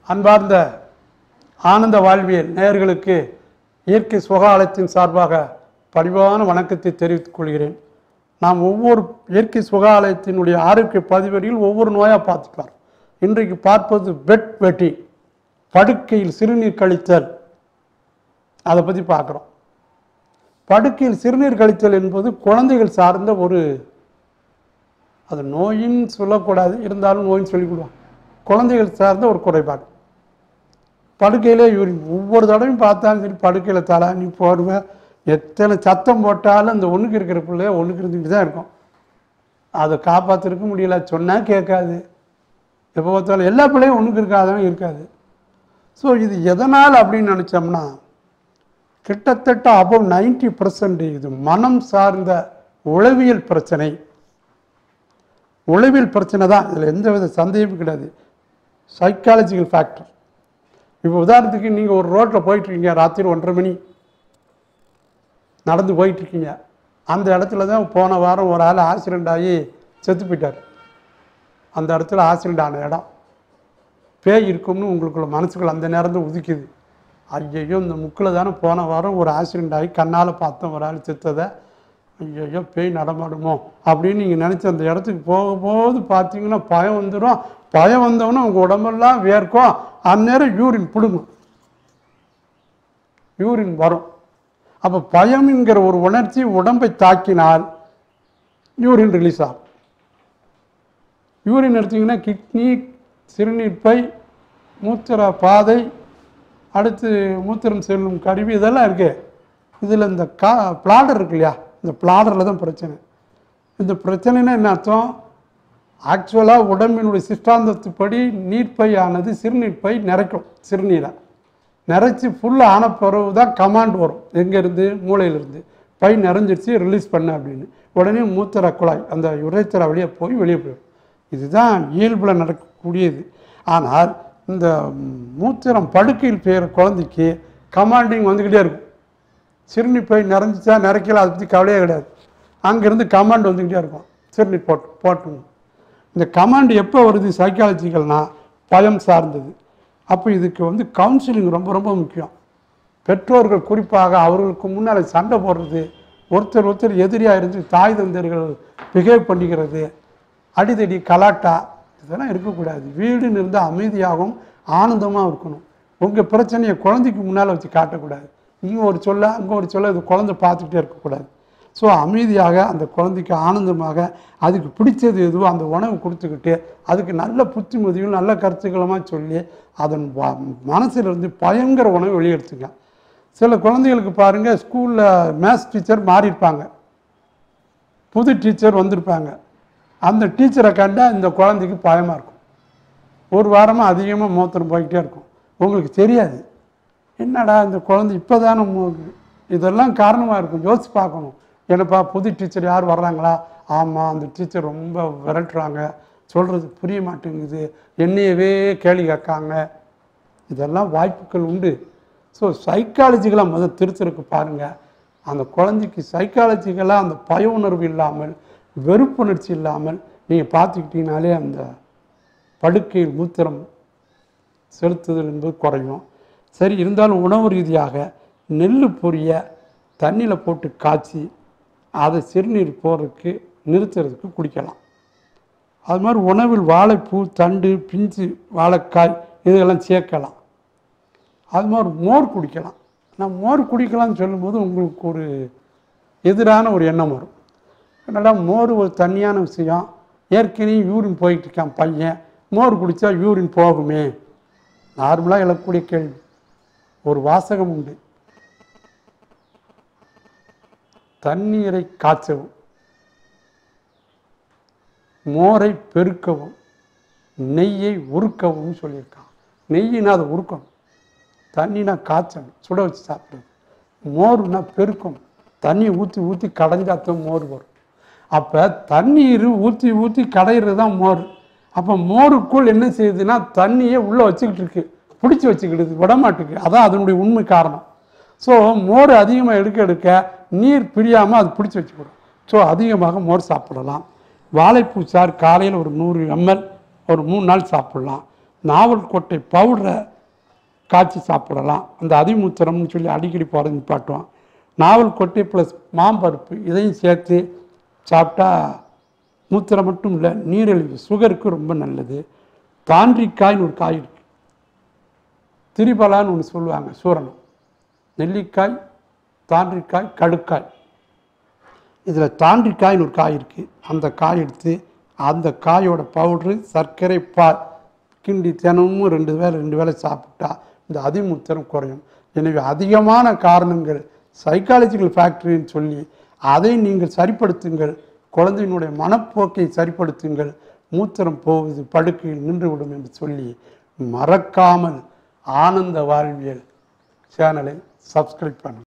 அன்பார்ந்த ஆனந்த வாழ்வியல் நேயர்களுக்கு இயற்கை சுகாலயத்தின் சார்பாக பணிவான வணக்கத்தை தெரிவித்துக் கொள்கிறேன் நாம் ஒவ்வொரு இயற்கை சுகாலயத்தினுடைய ஆரோக்கிய பதிவடியில் ஒவ்வொரு நோயாக பார்த்துப்பார் இன்றைக்கு பார்ப்பது பெட் வெட்டி படுக்கையில் சிறுநீர் கழித்தல் அதை பற்றி பார்க்குறோம் படுக்கையில் சிறுநீர் கழித்தல் என்பது குழந்தைகள் சார்ந்த ஒரு அது நோயின்னு சொல்லக்கூடாது இருந்தாலும் நோயின்னு சொல்லிவிடுவான் குழந்தைகள் சார்ந்த ஒரு குறைபாடு படுக்கையிலே யூரின் ஒவ்வொரு தடவையும் பார்த்தாலும் சரி படுக்கையில் தலை நீ போடுவேன் எத்தனை சத்தம் போட்டாலும் அந்த ஒன்றுக்கு இருக்கிற பிள்ளைய ஒன்றுக்கு இருந்துக்கிட்டு தான் இருக்கும் அதை காப்பாற்றிருக்க முடியல சொன்னால் கேட்காது எப்போ பார்த்தாலும் எல்லா பிள்ளையும் ஒன்றுக்கு இருக்காதான் இருக்காது ஸோ இது எதனால் அப்படின்னு நினச்சோம்னா கிட்டத்தட்ட அபவ் நைன்டி பர்சன்ட் இது மனம் சார்ந்த உளவியல் பிரச்சனை உளவியல் பிரச்சனை தான் இதில் எந்த வித சந்தேகமும் கிடையாது சைக்காலஜிக்கல் ஃபேக்டர் இப்போ உதாரணத்துக்கு நீங்கள் ஒரு ரோட்டில் போயிட்டுருக்கீங்க ராத்திரி ஒன்றரை மணி நடந்து போயிட்டுருக்கீங்க அந்த இடத்துல தான் போன வாரம் ஒரு ஆள் ஆக்சிடெண்ட் ஆகி செத்து போயிட்டார் அந்த இடத்துல ஆக்சிடெண்ட் ஆன இடம் பேய் இருக்கும்னு உங்களுக்குள்ள மனசுக்குள்ள அந்த நேரம் தான் உதிக்குது ஐயையோ இந்த முக்கில் தானே போன வாரம் ஒரு ஆக்சிடெண்ட் ஆகி கண்ணால் பார்த்தோம் ஒரு ஆள் செத்ததை ஐயையோ பேய் நடமாடுமோ அப்படின்னு நீங்கள் நினச்சி அந்த இடத்துக்கு போகும்போது பார்த்தீங்கன்னா பயம் வந்துடும் பயம் வந்தவொன்னே உங்கள் உடம்பெல்லாம் வேர்க்கும் அந்நேரம் யூரின் பிடுங்கும் யூரின் வரும் அப்போ பயம்ங்கிற ஒரு உணர்ச்சி உடம்பை தாக்கினால் யூரின் ரிலீஸ் ஆகும் யூரின் எடுத்தீங்கன்னா கிட்னி சிறுநீர் பை மூத்திர பாதை அடுத்து மூத்திரம் செல்லும் கருவி இதெல்லாம் இருக்கு இதில் இந்த கா பிளாடர் இருக்கு இல்லையா இந்த பிளாடரில் தான் பிரச்சனை இந்த பிரச்சனைனா என்ன அர்த்தம் ஆக்சுவலாக உடம்பினுடைய சிஷ்டாந்தத்துப்படி நீர்ப்பை ஆனது சிறுநீர் பை நிறைக்கும் சிறுநீரை நிறைச்சி ஃபுல்லாக ஆன பிறகு தான் கமாண்ட் வரும் எங்கேருந்து மூளையிலேருந்து பை நிறைஞ்சிருச்சு ரிலீஸ் பண்ண அப்படின்னு உடனே மூத்திர குழாய் அந்த உரைத்திர வழியாக போய் வெளியே போயிடும் இதுதான் இயல்பில் நடக்கக்கூடியது ஆனால் இந்த மூத்திரம் படுக்கையில் பெய்கிற குழந்தைக்கு கமாண்டிங் வந்துக்கிட்டே இருக்கும் சிறுநீர் பை நிறைஞ்சிச்சா நிறைக்கல அதை பற்றி கவலையே கிடையாது அங்கேருந்து கமாண்ட் வந்துக்கிட்டே இருக்கும் சிறுநீர் போட்டு போட்டுங்க இந்த கமாண்ட் எப்போ வருது சைக்காலஜிக்கல்னா பயம் சார்ந்தது அப்போ இதுக்கு வந்து கவுன்சிலிங் ரொம்ப ரொம்ப முக்கியம் பெற்றோர்கள் குறிப்பாக அவர்களுக்கு முன்னால் சண்டை போடுறது ஒருத்தர் ஒருத்தர் எதிரியாக இருந்து தாய் தந்தர்கள் பிஹேவ் பண்ணிக்கிறது அடிதடி கலாட்டா இதெல்லாம் இருக்கக்கூடாது வீடுன்னு இருந்தால் அமைதியாகவும் ஆனந்தமாக இருக்கணும் உங்கள் பிரச்சனையை குழந்தைக்கு முன்னால் வச்சு காட்டக்கூடாது இங்கே ஒரு சொல்ல அங்கே ஒரு சொல்ல இது குழந்தை பார்த்துக்கிட்டே இருக்கக்கூடாது ஸோ அமைதியாக அந்த குழந்தைக்கு ஆனந்தமாக அதுக்கு பிடிச்சது எதுவோ அந்த உணவு கொடுத்துக்கிட்டு அதுக்கு நல்ல புத்திமதியும் நல்ல கருத்துக்களுமா சொல்லி அதன் வ- மனசுல இருந்து பயங்கர உணவு வெளியெடுத்துங்க சில குழந்தைகளுக்கு பாருங்கள் ஸ்கூலில் மேத்ஸ் டீச்சர் மாறியிருப்பாங்க புது டீச்சர் வந்திருப்பாங்க அந்த டீச்சரை கண்டா இந்த குழந்தைக்கு பயமாக இருக்கும் ஒரு வாரமாக அதிகமாக மூத்திரம் போய்கிட்டே இருக்கும் உங்களுக்கு தெரியாது என்னடா இந்த குழந்தை இப்போ தானே இதெல்லாம் காரணமாக இருக்கும் யோசிச்சு பார்க்கணும் என்னப்பா புது டீச்சர் யார் வர்றாங்களா ஆமாம் அந்த டீச்சர் ரொம்ப விரட்டுறாங்க சொல்கிறது புரிய மாட்டேங்குது என்னையவே கேள்வி கேட்காங்க இதெல்லாம் வாய்ப்புகள் உண்டு ஸோ சைக்காலஜிக்கலாக முதல் திருத்தருக்கு பாருங்கள் அந்த குழந்தைக்கு சைக்காலஜிக்கலாக அந்த பய உணர்வு இல்லாமல் வெறுப்புணர்ச்சி இல்லாமல் நீங்கள் பார்த்துக்கிட்டீங்கனாலே அந்த படுக்கையில் மூத்திரம் செலுத்துதல் என்பது குறையும் சரி இருந்தாலும் உணவு ரீதியாக நெல் பொரிய தண்ணியில் போட்டு காய்ச்சி அதை சிறுநீர் போகிறதுக்கு நிறுத்துறதுக்கு குடிக்கலாம் அது மாதிரி உணவில் வாழைப்பூ தண்டு பிஞ்சு வாழைக்காய் இதெல்லாம் சேர்க்கலாம் அது மாதிரி மோர் குடிக்கலாம் நான் மோர் குடிக்கலாம்னு சொல்லும்போது உங்களுக்கு ஒரு எதிரான ஒரு எண்ணம் வரும் என்னடா மோர் ஒரு தனியான விஷயம் ஏற்கனவே யூரின் போயிட்டு இருக்கான் பையன் மோர் குடித்தா யூரின் போகுமே நார்மலாக எழக்கூடிய கேள்வி ஒரு வாசகம் உண்டு தண்ணீரை காய்ச்சவும் மோரை பெருக்கவும் நெய்யை உருக்கவும் சொல்லியிருக்கான் நெய்யினா அதை உருக்கணும் தண்ணினா காய்ச்சணும் சுட வச்சு சாப்பிடுறது மோர்னா பெருக்கும் தண்ணி ஊற்றி ஊற்றி கடைஞ்சாத்தான் மோர் வரும் அப்போ தண்ணீர் ஊற்றி ஊற்றி கடையிறது தான் மோர் அப்போ மோருக்குள் என்ன செய்யுதுன்னா தண்ணியை உள்ளே வச்சுக்கிட்டு இருக்கு பிடிச்சி வச்சுக்கிடுது விடமாட்டுக்கு அதான் அதனுடைய உண்மை காரணம் ஸோ மோர் அதிகமாக எடுக்க எடுக்க நீர் பிரியாமல் அது பிடிச்சி வச்சுக்கிடும் ஸோ அதிகமாக மோர் சாப்பிடலாம் வாழைப்பூ சாறு காலையில் ஒரு நூறு எம்எல் ஒரு மூணு நாள் சாப்பிடலாம் நாவல் கொட்டை பவுடரை காய்ச்சி சாப்பிடலாம் அந்த அதிமூத்திரம்னு சொல்லி அடிக்கடி போகிறது நிப்பாட்டுவான் நாவல் கொட்டை ப்ளஸ் மாம்பருப்பு இதையும் சேர்த்து சாப்பிட்டா மூத்திரம் மட்டும் இல்லை நீரிழிவு சுகருக்கு ரொம்ப நல்லது தாண்டிக்காய்னு ஒரு காய் இருக்கு திரிபலான்னு ஒன்று சொல்லுவாங்க சூரணம் நெல்லிக்காய் தாண்டிக்காய் கடுக்காய் இதில் தாண்டிக்காய்னு ஒரு காய் இருக்குது அந்த காய் எடுத்து அந்த காயோட பவுட்ரு சர்க்கரை பால் கிண்டி தினமும் ரெண்டு வேளை ரெண்டு வேளை சாப்பிட்டா இந்த அதிமுத்திரம் குறையும் எனவே அதிகமான காரணங்கள் சைக்காலஜிக்கல் ஃபேக்டரின்னு சொல்லி அதை நீங்கள் சரிப்படுத்துங்கள் குழந்தையினுடைய மனப்போக்கை சரிப்படுத்துங்கள் மூத்திரம் போவது படுக்கையில் நின்றுவிடும் என்று சொல்லி மறக்காமல் ஆனந்த வாழ்வியல் சேனலை சப்ஸ்கிரைப் பண்ணுங்கள்